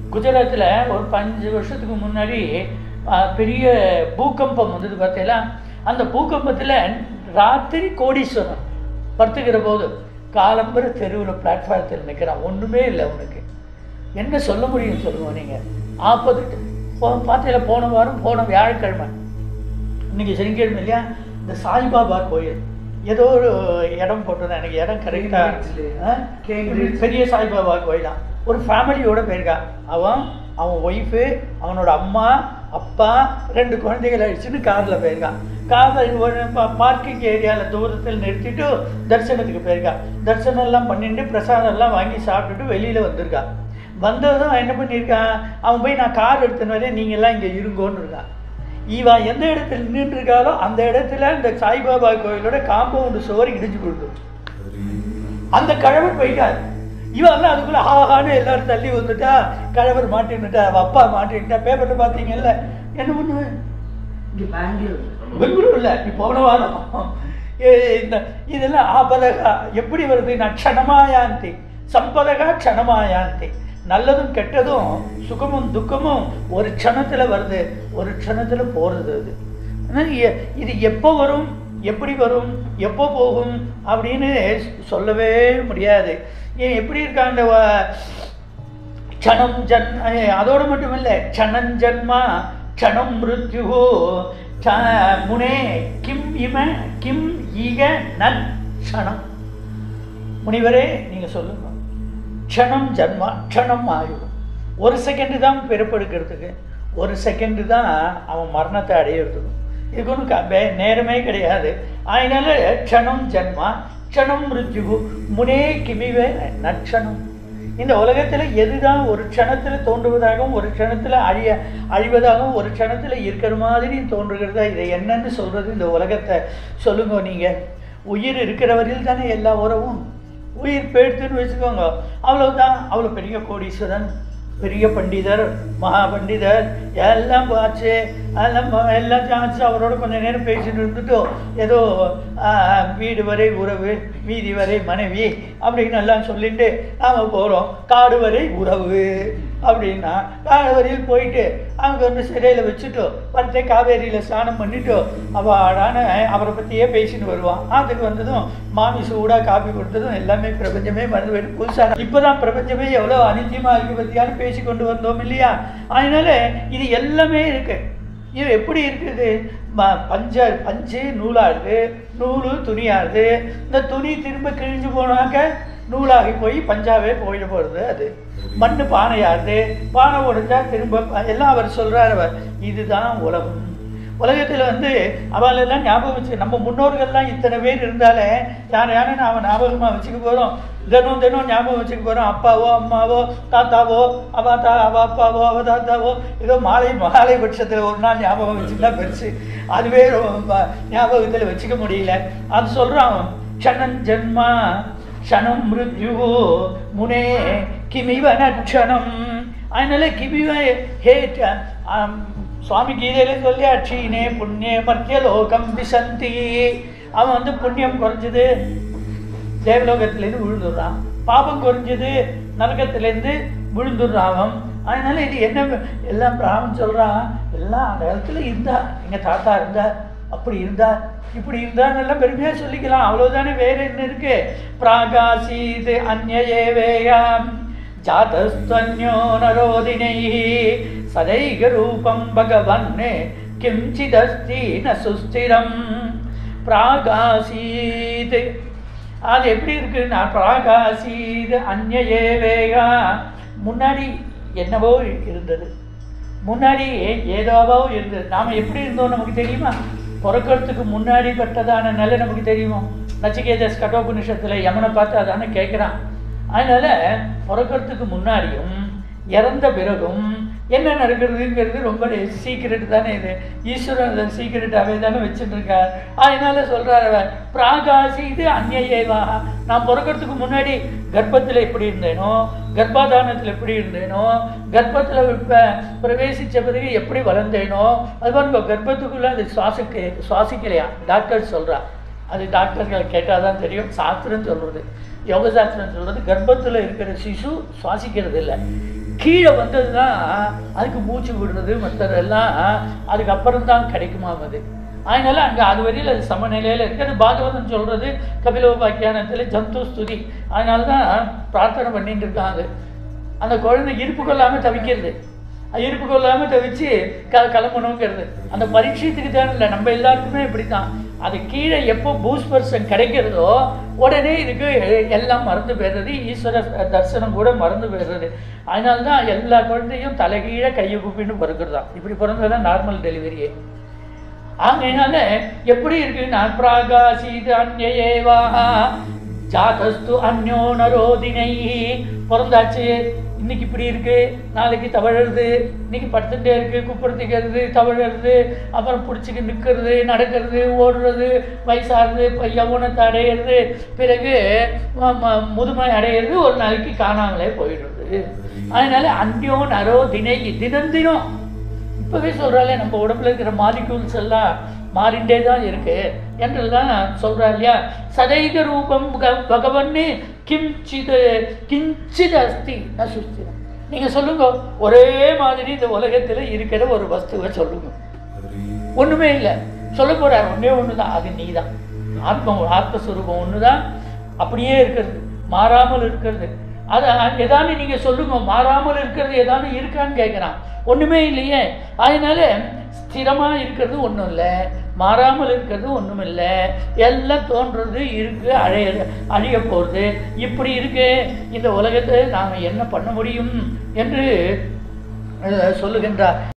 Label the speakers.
Speaker 1: குஜராத்தில் ஒரு பதினஞ்சு வருஷத்துக்கு முன்னாடி ஆ, பெரிய பூகம்பம் வந்தது பார்த்தீங்களா அந்த பூகம்பத்தில் ராத்திரி கோடீஸ்வரன் படுத்துக்கிற போது காலம்பர தெருவில் பிளாட்ஃபாரத்தில் நிற்கிறான் ஒன்றுமே இல்லை அவனுக்கு என்ன சொல்ல முடியும் சொல்லுவோம் நீங்கள் ஆப்போசிட் போ பார்த்தீங்களா போன வாரம் போன வியாழக்கிழமை இன்னைக்கு சனிக்கிழமை இல்லையா இந்த சாய்பாபா கோயில் ஏதோ ஒரு இடம் போட்டிருந்தேன் எனக்கு இடம் கரெக்டாக
Speaker 2: கேம்பிரிட்ஜ்.
Speaker 1: பெரிய சாய்பாபா கோயிலாம் ஒரு ஃபேமிலியோட போயிருக்கான் அவன் அவன் ஒய்ஃபு அவனோட அம்மா அப்பா ரெண்டு குழந்தைகள் அழிச்சுன்னு காரில் போயிருக்கான் காரில் ஒரு பார்க்கிங் ஏரியாவில் தூரத்தில் நிறுத்திட்டு தரிசனத்துக்கு போயிருக்கான் தரிசனம் எல்லாம் பண்ணிட்டு பிரசாதம் எல்லாம் வாங்கி சாப்பிட்டுட்டு வெளியில் வந்திருக்கான் வந்ததும் அவன் என்ன பண்ணியிருக்கான் அவன் போய் நான் கார் எடுத்துன்னு வரேன் நீங்கள் எல்லாம் இங்கே இருங்கோன்னு இருக்கான் இவன் எந்த இடத்துல நின்றுட்டு இருக்காளோ அந்த இடத்துல இந்த சாய்பாபா கோயிலோட காம்பவுண்டு சுவர் இடிஞ்சு கொடுக்கும் அந்த கழவர் போயிட்டார் இவன் எல்லாம் அதுக்குள்ள ஆஹான்னு எல்லாரும் தள்ளி வந்துட்டா கழவர் மாட்டின்னுட்டா அவ அப்பா மாட்டின்னுட்டா பேப்பர்ல பார்த்தீங்கல்ல என்ன பண்ணுவேன்
Speaker 2: இங்க பெங்களூர்
Speaker 1: பெங்களூர்ல நீ போன வாரம் ஏ, இந்த இதெல்லாம் ஆபதகா எப்படி வருது நான் க்ஷணமாயாந்தி சம்பதகா க்ஷணமாயாந்தி நல்லதும் கெட்டதும் சுகமும் துக்கமும் ஒரு க்ஷணத்துல வருது ஒரு க்ஷணத்துல போறது அது ஆனா, எ- இது எப்போ வரும் எப்படி வரும் எப்போ போகும் அப்படின்னு சொல்லவே முடியாது ஏன் எப்படி இருக்கா அந்த வ- க்ஷணம் ஜன் அஹ் அதோடு மட்டும் இல்லை க்ஷணம் ஜன்மா க்ஷணம் மிருத்யுகோ க்ஷ- முனே கிம் இம கிம் ஈக நன் க்ஷணம் முனிவரே நீங்கள் சொல்லுங்க க்ஷணம் ஜன்மா க்ஷணம் ஆயுள் ஒரு செகண்டு தான் பிறப்பெடுக்கிறதுக்கு ஒரு செகண்டு தான் அவன் மரணத்தை அடையிறதுக்கு இதுக்கு ஒன்றும் க- வே- நேரமே கிடையாது அதனால க்ஷணம் ஜன்மா க்ஷணம் மிருத்யுகு முனே கிமிவே நட்சணம் இந்த உலகத்தில் எதுதான் ஒரு க்ஷணத்தில் தோன்றுவதாகவும் ஒரு க்ஷணத்தில் அழிய அழிவதாகவும் ஒரு க்ஷணத்தில் இருக்கிற மாதிரி தோன்றுகிறதா இதை என்னன்னு சொல்கிறது இந்த உலகத்தை சொல்லுங்க நீங்கள் உயிர் இருக்கிற வரையில் தானே எல்லா உறவும் உயிர் போயிடுத்துன்னு வச்சுக்கோங்க அவ்வளவுதான் அவ்வளோ பெரிய கோடீஸ்வரன் பெரிய பண்டிதர் மகா பண்டிதர் எல்லாம் ஆச்சு எல்லாம் ம- எல்லாம் ஆச்சு அவரோட கொஞ்ச நேரம் பேசிட்டு இருந்துட்டோம் ஏதோ ஆ, வீடு வரை உறவு வீதி வரை மனைவி அப்படின்னு எல்லாம் சொல்லிட்டு நாம் போகிறோம் காடு வரை உறவு அப்படின்னா காடு வரையில் போயிட்டு அங்கே வந்து சிறையில் வச்சுட்டு வந்து காவேரியில் ஸ்நானம் பண்ணிட்டு அவாடான அவரை பற்றியே பேசின்னு வருவான் அதுக்கு வந்ததும் மாமி சூடாக காப்பி கொடுத்ததும் எல்லாமே பிரபஞ்சமே மறந்து போயிட்டு புதுசாக இப்போ தான் பிரபஞ்சமே எவ்வளோ அனித்தியமாக இருக்கு பற்றியான்னு பேசி கொண்டு வந்தோம் இல்லையா அதனால இது எல்லாமே இருக்கு இது எப்படி இருக்குது ம- பஞ்ச பஞ்சு நூலாகுது நூலு துணியாகுது இந்த துணி திரும்ப கிழிஞ்சு போனாக்க நூலாகி போய் பஞ்சாவே போயிட போகிறது அது மண்ணு பானையாகுது பானை உடைஞ்சா திரும்ப ப- எல்லாம் அவர் சொல்றாரு அவர் இதுதான் உலகம் உலகத்தில் வந்து அவளெல்லாம் ஞாபகம் வச்சு நம்ம முன்னோர்கள்லாம் இத்தனை பேர் இருந்தாலே யார் யாரை நாம் ஞாபகமாக வச்சுக்க போகிறோம் தினம் தினம் ஞாபகம் வச்சுக்க போகிறோம் அப்பாவோ அம்மாவோ தாத்தாவோ அவ தா அவ அப்பாவோ அவ தாத்தாவோ ஏதோ மாலை மாலை பட்சத்தில் ஒரு நாள் ஞாபகம் வச்சுக்கிட்டா பெருசு அதுவே ரொம்ப ஞாபகத்தில் வச்சுக்க முடியல அது சொல்கிறான் க்ஷணம் ஜன்மா க்ஷணம் மிருத்யுகோ முனே கிமிவ நட்சணம் அதனால கிமிவ ஹே ட- ஆம், சுவாமி கீதையில சொல்லியா க்ஷீணே புண்ணிய மத்திய லோகம் விசந்தி அவன் வந்து புண்ணியம் குறைஞ்சது தேவலோகத்திலேருந்து விழுந்துடுறான் பாபம் குறைஞ்சது நரகத்திலேருந்து விழுந்துடுறான் அவன் அதனால இது என்ன எல்லாம் பிராமன் சொல்றான் எல்லாம் அந்த இடத்துல இருந்தா எங்க தாத்தா இருந்தார் அப்படி இருந்தா இப்படி இருந்தான்னு எல்லாம் பெருமையா சொல்லிக்கலாம் அவ்வளவுதானே வேற என்ன இருக்கு பிராகாசீது அந்நயேவேயாம் ஜாதஸ்துவன்யோ நரோதினை சதைக ரூபம் பகவன் கிஞ்சிதஸ்தி ந சுஸ்திரம் பிராகாசீது அது எப்படி இருக்குன்னா பிராகாசீது அந்நயேவேயா முன்னாடி என்னவோ இருந்தது முன்னாடி ஏதோவோ இருந்தது நாம் எப்படி இருந்தோம் நமக்கு தெரியுமா பிறக்கிறதுக்கு முன்னாடி பட்டதான நிலை நமக்கு தெரியுமா நச்சிகேதஸ் கட்டோபனிஷத்தில் யமனை பார்த்து அதானே கேட்குறான் அதனால பிறக்கிறதுக்கு முன்னாடியும் இறந்த பிறகும் என்ன நடக்கிறதுங்கிறது ரொம்ப சீக்கிரட் தானே இது ஈஸ்வரன் அதை சீக்கிரட்டாகவே தானே வச்சுட்டு இருக்கார் அதனால சொல்றார் அவர் பிராகாசி இது அந்நயேவா நான் பிறக்கிறதுக்கு முன்னாடி கர்ப்பத்தில் எப்படி இருந்தேனோ கர்ப்பாதானத்தில் எப்படி இருந்தேனோ கர்ப்பத்தில் பிரவேசித்த பிறகு எப்படி வளர்ந்தேனோ அது மாதிரி இப்போ கர்ப்பத்துக்குள்ளே அது சுவாசிக்க சுவாசிக்கலையா டாக்டர் சொல்றா அது டாக்டர்கள் கேட்டால் தான் தெரியும் சாஸ்திரம் சொல்கிறது யோக சாஸ்திரம் சொல்கிறது கர்ப்பத்தில் இருக்கிற சிசு சுவாசிக்கிறது இல்லை கீழே வந்தது தான் அதுக்கு மூச்சு விடுறது மற்றதெல்லாம் அதுக்கப்புறம் தான் கிடைக்குமாம் அது அதனால அங்கே அது வரையில் அது சமநிலையில் இருக்குது அது பாகவதன் சொல்கிறது கபிலோபாக்கியானத்தில் ஜந்து ஸ்துதி அதனால தான் பிரார்த்தனை பண்ணிட்டு இருக்காங்க அந்த குழந்தை இருப்பு கொள்ளாமல் தவிக்கிறது அது இருப்பு கொள்ளாமல் தவிச்சு க கிளம்பணுங்கிறது அந்த பரீட்சத்துக்கு தான் இல்லை நம்ம எல்லாருக்குமே இப்படி தான் அது கீழே எப்போ பூஸ்ட் பர்சன் கிடைக்கிறதோ உடனே இதுக்கு எல்லாம் மறந்து போயிடுறது ஈஸ்வர தரிசனம் கூட மறந்து போயிடுறது அதனால தான் எல்லா குழந்தையும் தலைகீழே கையை குப்பின்னு பிறகுறதான் இப்படி பிறந்ததான் நார்மல் டெலிவரியே ஆகையினால எப்படி இருக்குன்னா பிராகாசீது அந்நேவா ஜாதஸ்து அந்யோ நரோதினை பிறந்தாச்சு இன்னைக்கு இப்படி இருக்கு நாளைக்கு தவழறது இன்னைக்கு படுத்துட்டே இருக்கு குப்புறத்துக்கிறது தவழறது அப்புறம் பிடிச்சிக்கு நிற்கிறது நடக்கிறது ஓடுறது வயசாகிறது இப்ப யௌவனத்தை அடையிறது பிறகு ம- ம- முதுமை அடையிறது ஒரு நாளைக்கு காணாமலே போயிடுறது அதனால அந்யோ நரோ தினை தினம் தினம் இப்போவே சொல்கிறாலே நம்ம உடம்புல இருக்கிற மாலிகூல்ஸ் எல்லாம் மாறிண்டே தான் இருக்கு என்றெல்லாம் சொல்கிறா இல்லையா சதைக ரூபம் க- பகவன்னு கிஞ்சித் கிஞ்சித் அஸ்தி ந சுஸ்திரம் நீங்கள் சொல்லுங்க ஒரே மாதிரி இந்த உலகத்தில் இருக்கிற ஒரு வஸ்துவை சொல்லுங்க ஒன்றுமே இல்லை சொல்ல போகிறார் ஒன்றே ஒன்று தான் அது நீ தான் ஆத்ம ஆத்மஸ்வரூபம் ஒன்று தான் அப்படியே இருக்கிறது மாறாமல் இருக்கிறது அது ஏதானு நீங்கள் சொல்லுங்க மாறாமல் இருக்கிறது ஏதானு இருக்கான்னு கேட்குறான் ஒன்றுமே இல்லையே அதனால ஸ்திரமாக இருக்கிறது ஒன்றும் இல்லை மாறாமல் இருக்கிறது ஒன்றும் இல்லை எல்லாம் தோன்றது இருக்கு அழைய அழிய போகிறது இப்படி இருக்கு இந்த உலகத்தை நாம் என்ன பண்ண முடியும் என்று அஹ், சொல்லுகின்றார்